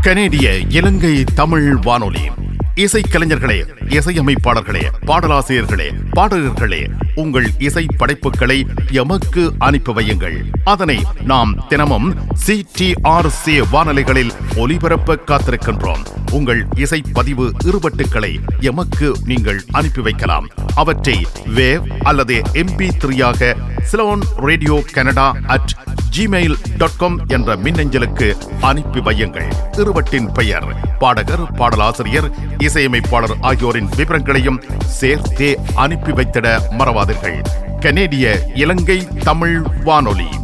கனேடிய இலங்கை தமிழ் வானொலி இசைக்கலைஞர்களே இசையமைப்பாளர்களே பாடலாசிரியர்களே பாடகர்களே உங்கள் இசை படைப்புகளை எமக்கு அனுப்பி வையுங்கள் அதனை நாம் தினமும் சிடிஆர்சி வானொலிகளில் ஒலிபரப்ப காத்திருக்கின்றோம் உங்கள் இசை பதிவு இருபட்டுக்களை எமக்கு நீங்கள் அனுப்பி வைக்கலாம் அவற்றை வேவ் அல்லது எம்பி த்ரீயாக Ceylon radio Canada at Gmail dot com என்ற மின்னஞ்சலுக்கு அனுப்பி வையுங்கள் இருவட்டின் பெயர் பாடகர் பாடலாசிரியர் இசையமைப்பாளர் ஆகியோரின் விவரங்களையும் சேர்த்தே அனுப்பி வைத்திட மறவாதீர்கள் கனேடிய இலங்கை தமிழ் வானொலி